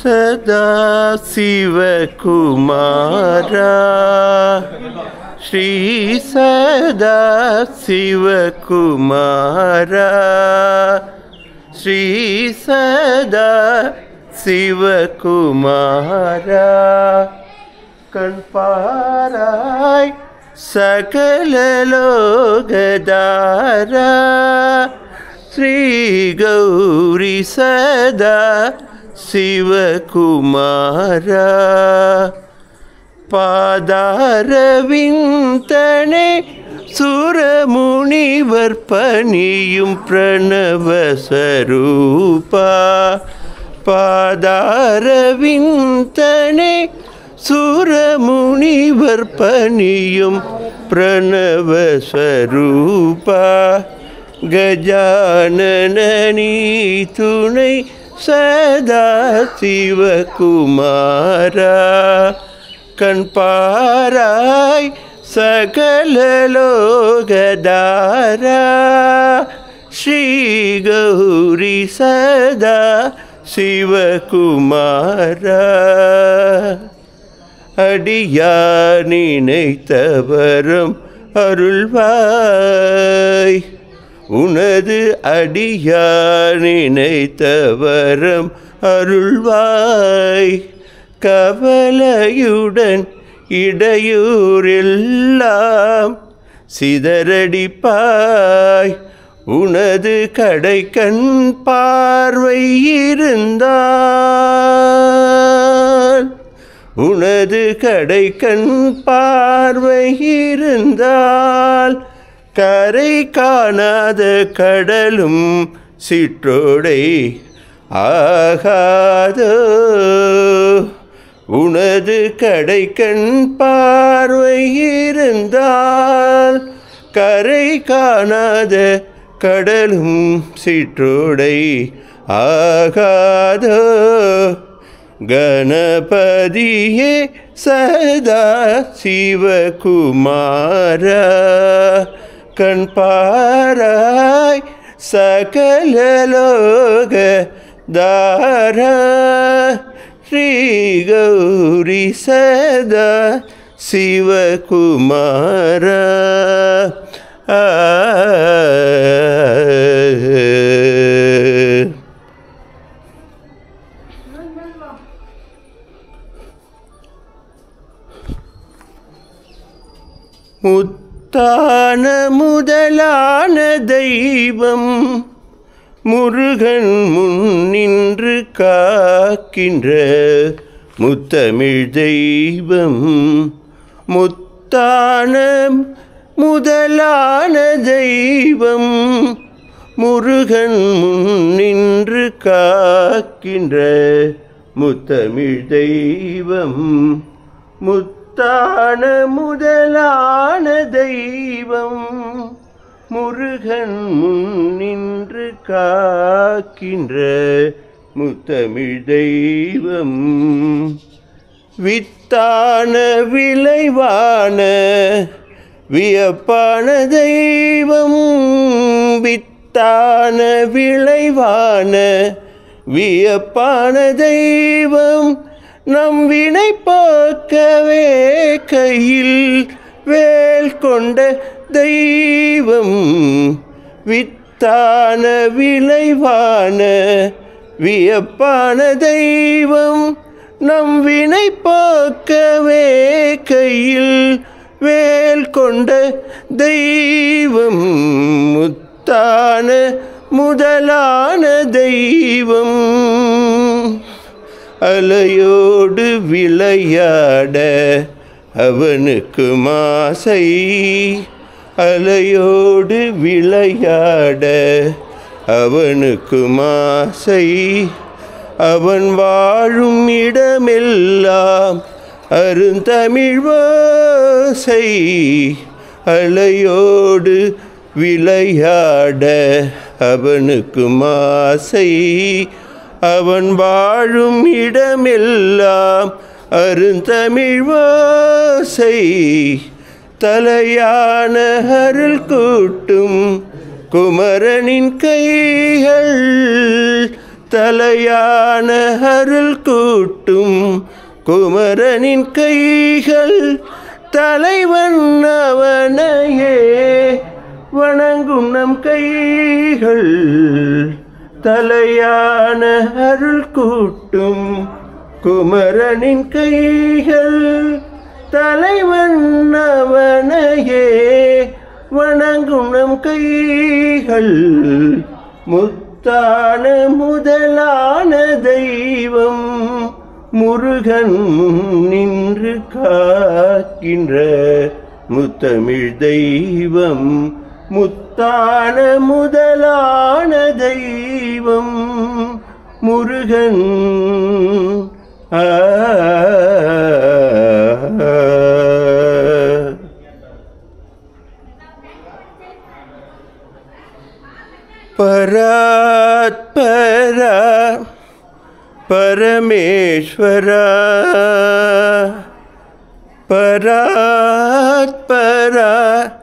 சதா சிவகுமாரா ஸ்ரீ சதா சிவகுமாரா ஸ்ரீ சதா சிவகுமாரா கண் பாராய் சகலலோகதாரா ஸ்ரீ கௌரி சதா சிவகுமாரா பாதாரவிந்தனே சுரமுனிவர் பணியும் பிரணவசரூபா பாதாரவிந்தனே சுரமுனிவர் பணியும் பிரணவஸ்வரூபா கஜானனி துணை சதா சிவகுமாரா கண் பாராய் சகலலோகதாரா ஸ்ரீ கௌரி சதா சிவகுமாரா அடியார் நினைத்தவரும் அருள்வாய் உனது அடியார் நினைத்தவரம் அருள்வாய் கவலையுடன் இடையூரெல்லாம் சிதறடிப்பாய் உனது கடைக்கண் பார்வை இருந்தால் உனது கடைக்கண் பார்வை இருந்தால் கரை காணாத கடலும் சிற்றோடை ஆகாதோ உனது கடைக்கண் பார்வை இருந்தால் கரை காணாத கடலும் சிற்றோடை ஆகாதோ கணபதியே சதா சிவகுமாரா கண் பாராய் சகலலோக தாரா ஸ்ரீ கௌரி சதா சிவகுமாரா ஆ முத்தான முதலான தெய்வம் முருகன் முன்னின்று காக்கின்ற முத்தமிழ் தெய்வம் முத்தான முதலான தெய்வம் முருகன் முன்னின்று காக்கின்ற முத்தமிழ் தெய்வம் முத்தான முதலான தெய்வம் முருகன் முன்னின்று காக்கின்ற முத்தமிழ் தெய்வம் வித்தான விளைவான வியப்பான தெய்வம் வித்தான விளைவான வியப்பான தெய்வம் நம் வினை போக்கவே கையில் வேல் கொண்ட தெய்வம் வித்தான விளைவான வியப்பான தெய்வம் நம் வினை போக்கவே கையில் வேல் கொண்ட தெய்வம் முத்தான முதலான தெய்வம் அலையோடு விளையாட அவனுக்கு மாசை அலையோடு விளையாட அவனுக்கு மாசை அவன் வாழும் இடமெல்லாம் அருந்தமிழ் ஓசை அலையோடு விளையாட அவனுக்கு மாசை அவன் வாழும் இடமெல்லாம் அருந்தமிழ் ஓசை தலையான அருள் கூட்டும் குமரனின் கைகள் தலையான அருள் கூட்டும் குமரனின் கைகள் தலைவன் அவனையே வணங்கும் நம் கைகள் தலையான அருள் கூட்டும் குமரனின் கைகள் தலைவன் அவனையே வணங்கும் நம் கைகள் முத்தான முதலான தெய்வம் முருகன் நின்று காக்கின்ற முத்தமிழ் தெய்வம் முத்தான முதலான தெய்வம் முருகன் ஆ பராத்பரா பரமேஸ்வரா பராத்பரா